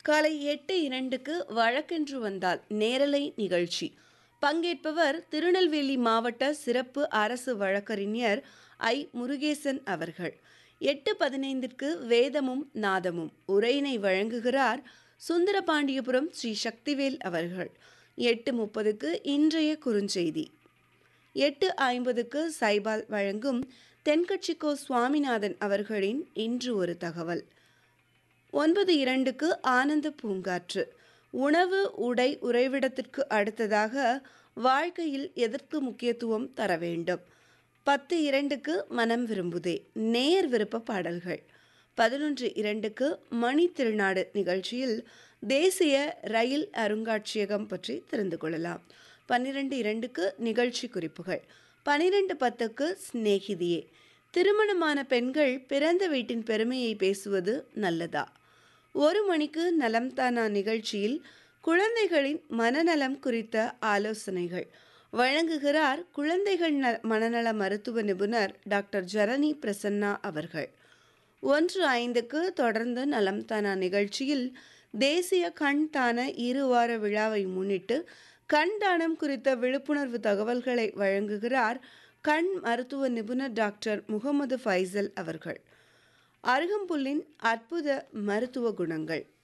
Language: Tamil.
காலை எட்டு இரண்டுக்கு வழக்கென்று வந்தால் நேரலை நிகழ்ச்சி பங்கேற்பவர் திருநெல்வேலி மாவட்ட சிறப்பு அரசு வழக்கறிஞர் ஐ முருகேசன் அவர்கள் எட்டு பதினைந்திற்கு வேதமும் நாதமும் உரையினை வழங்குகிறார் சுந்தரபாண்டியபுரம் ஸ்ரீ சக்திவேல் அவர்கள் எட்டு முப்பதுக்கு இன்றைய குறுஞ்செய்தி எட்டு ஐம்பதுக்கு சைபால் வழங்கும் தென்கட்சிக்கோ சுவாமிநாதன் அவர்களின் இன்று ஒரு தகவல் ஒன்பது இரண்டுக்கு ஆனந்த பூங்காற்று உணவு உடை உறைவிடத்திற்கு அடுத்ததாக வாழ்க்கையில் எதற்கு முக்கியத்துவம் தர வேண்டும் பத்து இரண்டுக்கு மனம் விரும்புதே நேர் விருப்ப பாடல்கள் பதினொன்று இரண்டுக்கு மணி திருநாடு நிகழ்ச்சியில் தேசிய ரயில் அருங்காட்சியகம் பற்றி தெரிந்து கொள்ளலாம் பன்னிரெண்டு இரண்டுக்கு நிகழ்ச்சி குறிப்புகள் பனிரெண்டு பத்துக்கு சிநேகிதியே திருமணமான பெண்கள் பிறந்த வீட்டின் பெருமையை பேசுவது நல்லதா ஒரு மணிக்கு நலம் தானா நிகழ்ச்சியில் குழந்தைகளின் மனநலம் குறித்த ஆலோசனைகள் வழங்குகிறார் குழந்தைகள் ந மனநல மருத்துவ நிபுணர் டாக்டர் ஜனனி பிரசன்னா அவர்கள் ஒன்று ஐந்துக்கு தொடர்ந்து நலம் தானா நிகழ்ச்சியில் தேசிய கண் தான இருவார விழாவை முன்னிட்டு கண் தானம் குறித்த விழிப்புணர்வு தகவல்களை வழங்குகிறார் கண் மருத்துவ நிபுணர் டாக்டர் முகமது ஃபைசல் அவர்கள் அருகம்புல்லின் அற்புத மருத்துவ குணங்கள்